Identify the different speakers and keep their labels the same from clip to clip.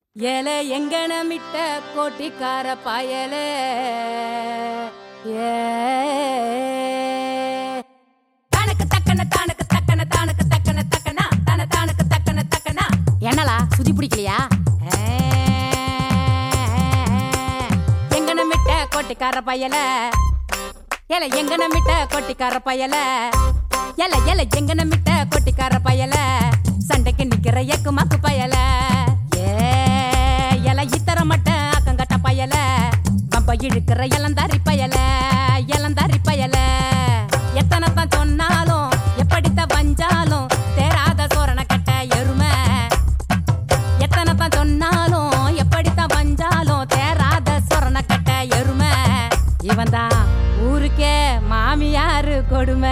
Speaker 1: ஏலே எங்கனமிட்ட கோட்டிக்கார பயலே ஏ தனக்கு தக்கன தானக்கு தக்கன தானக்கு தக்கன தக்கனா தன தானக்கு தக்கன தக்கனா என்னலா சுதி பிடிக்கலையா எங்கனமிட்ட கோட்டிக்கார பயல ஏல எங்கனமிட்ட கோட்டிக்கார பயல எல எல எங்கனமிட்ட கோட்டிக்கார பயல சண்டைக்கு நிக்கிற எக்கு மக்கு பயல ஏ எல இத்தர மட்ட அக்கங்கட்ட பயல பம்ப இழுக்கிற இளந்தாரி பயல இளந்தாரி பயல எத்தனை தான் சொன்னாலும் எப்படித்தான் வஞ்சாலும் தேராத சோரண கட்ட எருமை எத்தனை தான் சொன்னாலும் எப்படித்தான் வஞ்சாலும் தேராத சொரண கட்ட எருமை இவன் தான் ஊருக்கே மாமியாரு கொடுமை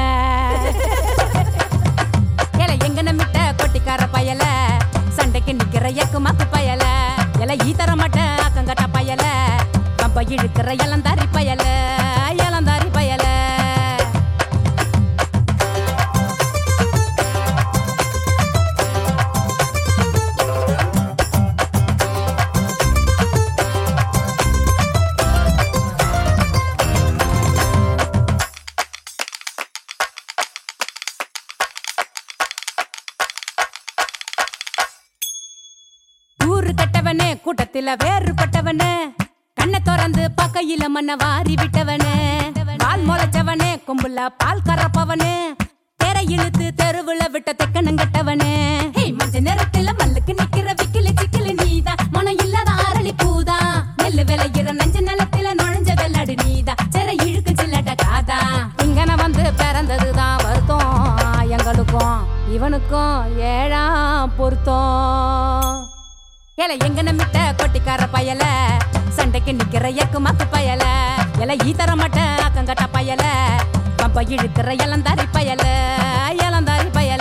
Speaker 1: ஏல எங்க நம்பிட்ட கொட்டிக்கார பயல சண்டைக்கு நிக்கிற எக்கு மக்கு பயல எல ஈத்தர மட்ட அக்கங்கட்ட பயல கம்ப இழுக்கிற இளந்தாரி பயல இளந்தாரி பயல ஊரு கட்டவனே கூட்டத்தில வேறுபட்டவனே கண்ணை திறந்து பக்கையில மண்ண வாரி விட்டவனே பால் முளைச்சவனே கும்புல பால் கறப்பவனே தெரை இழுத்து தெருவுல விட்ட தெக்கனங்கட்டவனே மஞ்ச நேரத்துல மல்லுக்கு நிக்கிற விக்கில சிக்கில நீதா மனம் இல்லாத அரளி பூதா நெல்லு விளையிற நஞ்ச நிலத்தில நுழைஞ்ச வெள்ளாடு நீதா செர இழுக்கு சில்லட்ட காதா இங்கன வந்து பிறந்ததுதான் வருத்தம் எங்களுக்கும் இவனுக்கும் ஏழாம் பொருத்தம் ஏல எங்க நம்பிட்ட கொட்டிக்கார பயல சண்டைக்கு நிக்கிற எக்கு மக்கு பயல எல ஈத்தர மட்ட அக்கங்கட்ட பயல பம்ப இழுக்கிற இளந்தாரி பயல இளந்தாரி பயல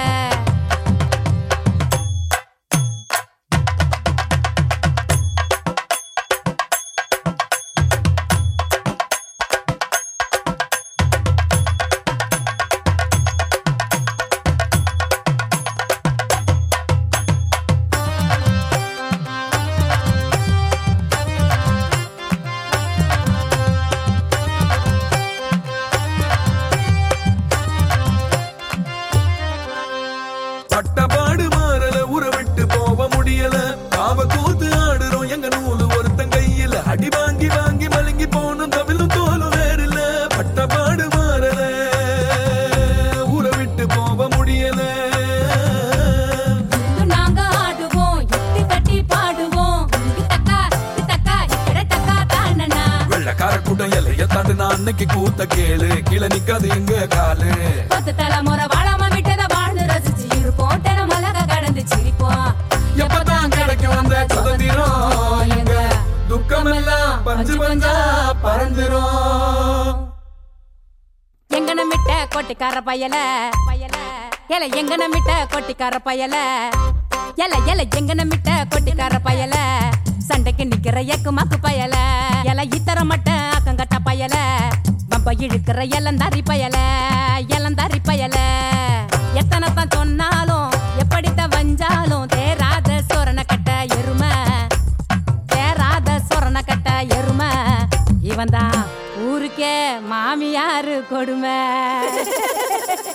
Speaker 2: பட்டபாடு மாறல உற விட்டு போக முடியல காவ கூத்து ஆடுறோம் எங்க நூலு ஒருத்தன் கையில அடி வாங்கி வாங்கி மலங்கி போனும் தமிழும் தோலும் வேறில்ல பட்டபாடு மாறல உற விட்டு போக முடியல
Speaker 1: இங்கு நாங்க ஆடுவோம் எட்டி கட்டி பாடுவோம் இத்தக்கா இத்தக்கா இக்கடத்தக்கா தானனா
Speaker 2: வெள்ளக்கார கூட்டம் எல்லைய தாண்டுனா அன்னைக்கு கூத்த கேளு கீழே நிக்காது எங்க காலு
Speaker 1: பத்து தலைமுறை வாழாம விட்டத வாழ்ந்து ரசிச்சு இருப்போம் தினம் உலக கடந்து சிரிப்போம்
Speaker 2: எப்பதான் கிடைக்கும் அந்த சுதந்திரம் எங்க துக்கமெல்லாம் பஞ்சு பஞ்சா பறந்துரும்
Speaker 1: எங்கன மிட்ட கொட்டிக்கார பயல பயல ஏல எங்கன மிட்ட கொட்டிக்கார பயல எல எல எங்கன மிட்ட கொட்டிக்கார பயல சண்டைக்கு நிக்கிற எக்கு மக்கு பயல எல இத்தர மட்ட அக்கங்கட்ட பயல பம்ப இழுக்கிற இளந்தாரி பயல இளந்தாரி பயல எத்தனை தான் சொன்னாலும் எப்படித்தான் வஞ்சாலும் தேராத சோரண கட்ட எருமை தேராத சொரண கட்ட எருமை இவன் தான் ஊருக்கே மாமியாரு கொடுமை